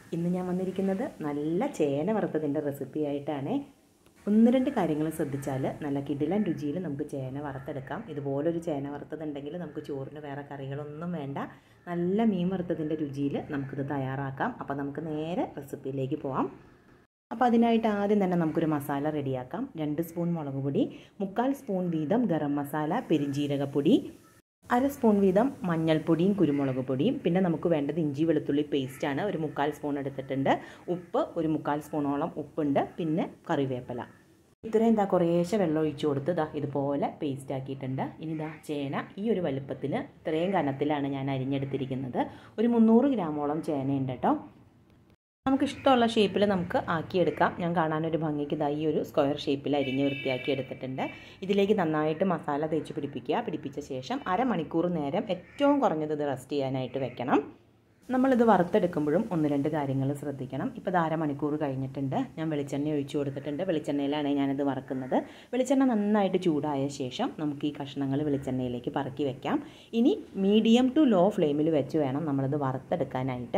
ഇന്ന് ഞാൻ വന്നിരിക്കുന്നത് നല്ല ചേന വറുത്തതിൻ്റെ റെസിപ്പി ആയിട്ടാണ് ഒന്ന് രണ്ട് കാര്യങ്ങൾ ശ്രദ്ധിച്ചാൽ നല്ല കിടിലൻ രുചിയിൽ നമുക്ക് ചേന വറുത്തെടുക്കാം ഇതുപോലൊരു ചേന വറുത്തതുണ്ടെങ്കിൽ നമുക്ക് ചോറിന് വേറെ കറികളൊന്നും വേണ്ട നല്ല മീൻ വറുത്തതിൻ്റെ രുചിയിൽ നമുക്കിത് തയ്യാറാക്കാം അപ്പോൾ നമുക്ക് നേരെ റെസിപ്പിയിലേക്ക് പോവാം അപ്പോൾ അതിനായിട്ട് ആദ്യം തന്നെ നമുക്കൊരു മസാല റെഡിയാക്കാം രണ്ട് സ്പൂൺ മുളക് പൊടി മുക്കാൽ സ്പൂൺ വീതം ഗരം മസാല പെരിഞ്ജീരകപ്പൊടി അര സ്പൂൺ വീതം മഞ്ഞൾപ്പൊടിയും കുരുമുളക് പൊടിയും പിന്നെ നമുക്ക് വേണ്ടത് ഇഞ്ചി വെളുത്തുള്ളി പേസ്റ്റാണ് ഒരു മുക്കാൽ സ്പൂൺ എടുത്തിട്ടുണ്ട് ഉപ്പ് ഒരു മുക്കാൽ സ്പൂണോളം ഉപ്പുണ്ട് പിന്നെ കറിവേപ്പില ഇത്രയും എന്താ കുറേശ്ശെ വെള്ളം ഒഴിച്ചു കൊടുത്ത് ഇതാ ഇതുപോലെ പേസ്റ്റ് ആക്കിയിട്ടുണ്ട് ഇനി ഇതാ ചേന ഈ ഒരു വലുപ്പത്തിൽ ഇത്രയും കനത്തിലാണ് ഞാൻ അരിഞ്ഞെടുത്തിരിക്കുന്നത് ഒരു മുന്നൂറ് ഗ്രാമോളം ചേനയുണ്ട് കേട്ടോ നമുക്ക് ഇഷ്ടമുള്ള ഷേപ്പിൽ നമുക്ക് ആക്കിയെടുക്കാം ഞാൻ കാണാനൊരു ഭംഗിക്ക് ഇതാ ഈ ഒരു സ്ക്വയർ ഷേപ്പിൽ അരിഞ്ഞ് വൃത്തിയാക്കി എടുത്തിട്ടുണ്ട് ഇതിലേക്ക് നന്നായിട്ട് മസാല തേച്ച് പിടിപ്പിക്കുക പിടിപ്പിച്ച ശേഷം അരമണിക്കൂർ നേരം ഏറ്റവും കുറഞ്ഞത് ഇത് റെസ്റ്റ് ചെയ്യാനായിട്ട് വെക്കണം നമ്മളിത് വറുത്തെടുക്കുമ്പോഴും ഒന്ന് രണ്ട് കാര്യങ്ങൾ ശ്രദ്ധിക്കണം ഇപ്പോൾ ഇത് അരമണിക്കൂർ കഴിഞ്ഞിട്ടുണ്ട് ഞാൻ വെളിച്ചെണ്ണ ഒഴിച്ചു കൊടുത്തിട്ടുണ്ട് വെളിച്ചെണ്ണയിലാണ് ഞാനിത് വറക്കുന്നത് വെളിച്ചെണ്ണ നന്നായിട്ട് ചൂടായ ശേഷം നമുക്ക് ഈ കഷ്ണങ്ങൾ വെളിച്ചെണ്ണയിലേക്ക് പറക്കി വെക്കാം ഇനി മീഡിയം ടു ലോ ഫ്ലെയിമിൽ വെച്ച് വേണം നമ്മളിത് വറുത്തെടുക്കാനായിട്ട്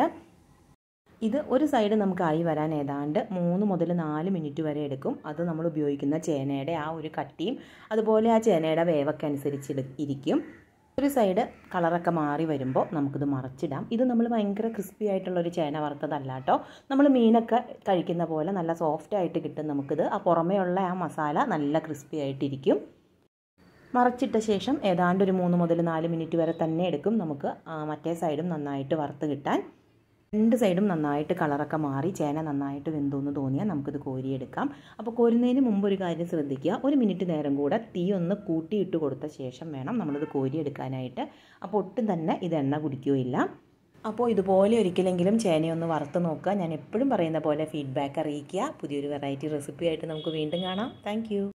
ഇത് ഒരു സൈഡ് നമുക്ക് ആയി വരാൻ ഏതാണ്ട് മൂന്ന് മുതൽ നാല് മിനിറ്റ് വരെ എടുക്കും അത് നമ്മൾ ഉപയോഗിക്കുന്ന ചേനയുടെ ആ ഒരു കട്ടിയും അതുപോലെ ആ ചേനയുടെ വേവൊക്കെ അനുസരിച്ച് ഇരിക്കും ഒരു സൈഡ് കളറൊക്കെ മാറി വരുമ്പോൾ നമുക്കിത് മറച്ചിടാം ഇത് നമ്മൾ ഭയങ്കര ക്രിസ്പി ആയിട്ടുള്ളൊരു ചേന വറുത്തതല്ല കേട്ടോ നമ്മൾ മീനൊക്കെ കഴിക്കുന്ന പോലെ നല്ല സോഫ്റ്റ് ആയിട്ട് കിട്ടും നമുക്കിത് ആ പുറമേയുള്ള ആ മസാല നല്ല ക്രിസ്പി ആയിട്ടിരിക്കും മറച്ചിട്ട ശേഷം ഏതാണ്ട് ഒരു മൂന്ന് മുതൽ നാല് മിനിറ്റ് വരെ തന്നെ എടുക്കും നമുക്ക് മറ്റേ സൈഡും നന്നായിട്ട് വറുത്ത് കിട്ടാൻ രണ്ട് സൈഡും നന്നായിട്ട് കളറൊക്കെ മാറി ചേന നന്നായിട്ട് വെന്തോന്ന് തോന്നിയാൽ നമുക്കിത് കോരിയെടുക്കാം അപ്പോൾ കോരുന്നതിന് മുമ്പ് ഒരു കാര്യം ശ്രദ്ധിക്കുക ഒരു മിനിറ്റ് നേരം കൂടെ തീ ഒന്ന് കൂട്ടിയിട്ട് കൊടുത്ത ശേഷം വേണം നമ്മളിത് കോരിയെടുക്കാനായിട്ട് അപ്പോൾ ഒട്ടും തന്നെ ഇത് എണ്ണ കുടിക്കുകയില്ല അപ്പോൾ ഇതുപോലെ ഒരിക്കലെങ്കിലും ചേനയൊന്ന് വറുത്ത് നോക്കുക ഞാൻ എപ്പോഴും പറയുന്ന പോലെ ഫീഡ്ബാക്ക് അറിയിക്കുക പുതിയൊരു വെറൈറ്റി റെസിപ്പി ആയിട്ട് നമുക്ക് വീണ്ടും കാണാം താങ്ക്